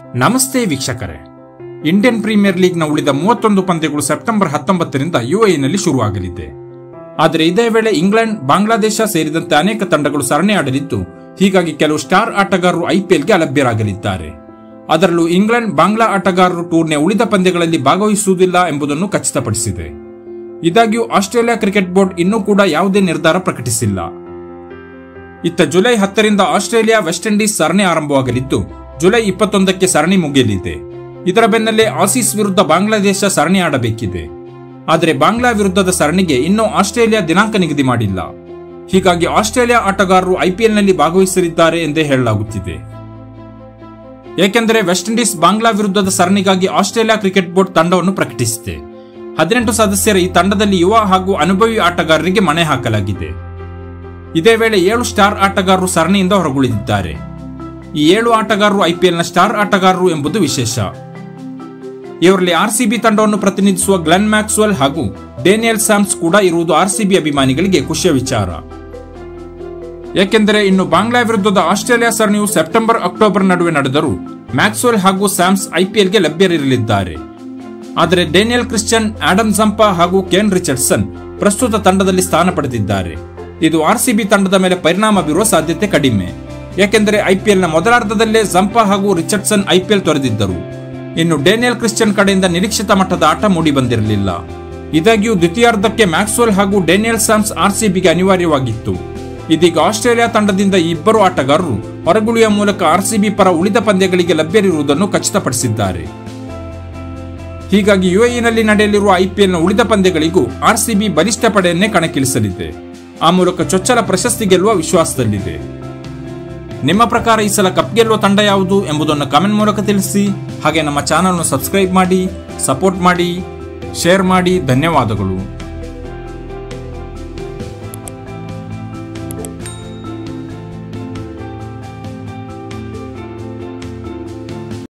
ನಮಸ್ತೆ ವೀಕ್ಷಕರೇ Indian premier ಲೀಗ್ನ ಉಳಿದ ಮೂವತ್ತೊಂದು ಪಂದ್ಯಗಳು ಸೆಪ್ಟೆಂಬರ್ ಹತ್ತೊಂಬತ್ತರಿಂದ ಯುಎಇನಲ್ಲಿ ಶುರುವಾಗಲಿದೆ ಆದರೆ ಇದೇ ವೇಳೆ ಇಂಗ್ಲೆಂಡ್ ಬಾಂಗ್ಲಾದೇಶ ಸೇರಿದಂತೆ ಅನೇಕ ತಂಡಗಳು ಸರಣಿ ಆಡಲಿದ್ದು ಹೀಗಾಗಿ ಕೆಲವು ಸ್ಟಾರ್ ಆಟಗಾರರು ಐಪಿಎಲ್ಗೆ ಅಲಭ್ಯರಾಗಲಿದ್ದಾರೆ ಅದರಲ್ಲೂ ಇಂಗ್ಲೆಂಡ್ ಬಾಂಗ್ಲಾ ಆಟಗಾರರು ಟೂರ್ನಿಯ ಉಳಿದ ಪಂದ್ಯಗಳಲ್ಲಿ ಭಾಗವಹಿಸುವುದಿಲ್ಲ ಎಂಬುದನ್ನು ಖಚಿತಪಡಿಸಿದೆ ಇದಾಗ್ಯೂ ಆಸ್ಟ್ರೇಲಿಯಾ ಕ್ರಿಕೆಟ್ ಬೋರ್ಡ್ ಇನ್ನೂ ಕೂಡ ಯಾವುದೇ ನಿರ್ಧಾರ ಪ್ರಕಟಿಸಿಲ್ಲ ಇತ್ತ ಜುಲೈ ಹತ್ತರಿಂದ ಆಸ್ಟ್ರೇಲಿಯಾ ವೆಸ್ಟ್ ಇಂಡೀಸ್ ಸರಣಿ ಆರಂಭವಾಗಲಿದ್ದು ಜುಲೈ ಇಪ್ಪತ್ತೊಂದಕ್ಕೆ ಸರಣಿ ಮುಗಿಯಲಿದೆ ಇದರ ಬೆನ್ನಲ್ಲೇ ಆಸೀಸ್ ವಿರುದ್ಧ ಬಾಂಗ್ಲಾದೇಶ ಸರಣಿ ಆಡಬೇಕಿದೆ ಆದರೆ ಬಾಂಗ್ಲಾ ವಿರುದ್ಧದ ಸರಣಿಗೆ ಇನ್ನೂ ಆಸ್ಟ್ರೇಲಿಯಾ ದಿನಾಂಕ ನಿಗದಿ ಮಾಡಿಲ್ಲ ಹೀಗಾಗಿ ಆಸ್ಟ್ರೇಲಿಯಾ ಆಟಗಾರರು ಐಪಿಎಲ್ನಲ್ಲಿ ಭಾಗವಹಿಸಲಿದ್ದಾರೆ ಎಂದೇ ಹೇಳಲಾಗುತ್ತಿದೆ ಏಕೆಂದರೆ ವೆಸ್ಟ್ ಇಂಡೀಸ್ ಬಾಂಗ್ಲಾ ವಿರುದ್ಧದ ಸರಣಿಗಾಗಿ ಆಸ್ಟ್ರೇಲಿಯಾ ಕ್ರಿಕೆಟ್ ಬೋರ್ಡ್ ತಂಡವನ್ನು ಪ್ರಕಟಿಸಿದೆ ಹದಿನೆಂಟು ಸದಸ್ಯರ ಈ ತಂಡದಲ್ಲಿ ಯುವ ಹಾಗೂ ಅನುಭವಿ ಆಟಗಾರರಿಗೆ ಮಣೆ ಹಾಕಲಾಗಿದೆ ಇದೇ ವೇಳೆ ಏಳು ಸ್ಟಾರ್ ಆಟಗಾರರು ಸರಣಿಯಿಂದ ಹೊರಗುಳಿದಿದ್ದಾರೆ ಈ ಏಳು ಆಟಗಾರರು ಐಪಿಎಲ್ನ ಸ್ಟಾರ್ ಆಟಗಾರರು ಎಂಬುದು ವಿಶೇಷ ಇವರಲ್ಲಿ ಆರ್ಸಿಬಿ ತಂಡವನ್ನು ಪ್ರತಿನಿಧಿಸುವ ಗ್ಲೆನ್ ಮ್ಯಾಕ್ಸ್ವೆಲ್ ಹಾಗೂ ಡೇನಿಯಲ್ ಸ್ಯಾಮ್ಸ್ ಕೂಡ ಇರುವುದು ಆರ್ಸಿಬಿ ಅಭಿಮಾನಿಗಳಿಗೆ ಖುಷಿಯ ವಿಚಾರ ಏಕೆಂದರೆ ಇನ್ನು ಬಾಂಗ್ಲಾ ವಿರುದ್ಧದ ಆಸ್ಟ್ರೇಲಿಯಾ ಸರಣಿಯು ಸೆಪ್ಟೆಂಬರ್ ಅಕ್ಟೋಬರ್ ನಡುವೆ ನಡೆದರೂ ಮ್ಯಾಕ್ಸ್ವೆಲ್ ಹಾಗೂ ಸ್ಯಾಮ್ಸ್ ಐಪಿಎಲ್ಗೆ ಲಭ್ಯರಿರಲಿದ್ದಾರೆ ಆದರೆ ಡೇನಿಯಲ್ ಕ್ರಿಶ್ಚಿಯನ್ ಆಡಮ್ ಜಂಪಾ ಹಾಗೂ ಕೇನ್ ರಿಚರ್ಡ್ಸನ್ ಪ್ರಸ್ತುತ ತಂಡದಲ್ಲಿ ಸ್ಥಾನ ಪಡೆದಿದ್ದಾರೆ ಇದು ಆರ್ಸಿಬಿ ತಂಡದ ಮೇಲೆ ಪರಿಣಾಮ ಬೀರುವ ಸಾಧ್ಯತೆ ಕಡಿಮೆ ಏಕೆಂದರೆ ಐಪಿಎಲ್ನ ಮೊದಲಾರ್ಧದಲ್ಲೇ ಜಂಪಾ ಹಾಗೂ ರಿಚರ್ಡ್ಸನ್ ಐಪಿಎಲ್ ತೊರೆದಿದ್ದರು ಇನ್ನು ಡೇನಿಯಲ್ ಕ್ರಿಶ್ಚಿಯನ್ ಕಡೆಯಿಂದ ನಿರೀಕ್ಷಿತ ಮಟ್ಟದ ಆಟ ಮೂಡಿ ಬಂದಿರಲಿಲ್ಲ ಇದಾಗಿಯೂ ದ್ವಿತೀಯಾರ್ಧಕ್ಕೆ ಮ್ಯಾಕ್ಸ್ವೆಲ್ ಹಾಗೂ ಡೇನಿಯಲ್ ಸ್ಯಾಮ್ಸ್ ಆರ್ಸಿಬಿಗೆ ಅನಿವಾರ್ಯವಾಗಿತ್ತು ಇದೀಗ ಆಸ್ಟ್ರೇಲಿಯಾ ತಂಡದಿಂದ ಈ ಇಬ್ಬರು ಆಟಗಾರರು ಹೊರಗುಳಿಯುವ ಮೂಲಕ ಆರ್ಸಿಬಿ ಪರ ಉಳಿದ ಪಂದ್ಯಗಳಿಗೆ ಲಭ್ಯರಿರುವುದನ್ನು ಖಚಿತಪಡಿಸಿದ್ದಾರೆ ಹೀಗಾಗಿ ಯುಎಇನಲ್ಲಿ ನಡೆಯಲಿರುವ ಐಪಿಎಲ್ನ ಉಳಿದ ಪಂದ್ಯಗಳಿಗೂ ಆರ್ಸಿಬಿ ಬಲಿಷ್ಠ ಪಡೆಯನ್ನೇ ಕಣಕ್ಕಿಳಿಸಲಿದೆ ಆ ಮೂಲಕ ಚೊಚ್ಚಲ ಪ್ರಶಸ್ತಿ ಗೆಲ್ಲುವ ವಿಶ್ವಾಸದಲ್ಲಿದೆ ನಿಮ್ಮ ಪ್ರಕಾರ ಈ ಸಲ ಕಪ್ ಗೆಲ್ಲುವ ತಂಡ ಯಾವುದು ಎಂಬುದನ್ನು ಕಮೆಂಟ್ ಮೂಲಕ ತಿಳಿಸಿ ಹಾಗೆ ನಮ್ಮ ಚಾನಲ್ನ ಸಬ್ಸ್ಕ್ರೈಬ್ ಮಾಡಿ ಸಪೋರ್ಟ್ ಮಾಡಿ ಶೇರ್ ಮಾಡಿ ಧನ್ಯವಾದಗಳು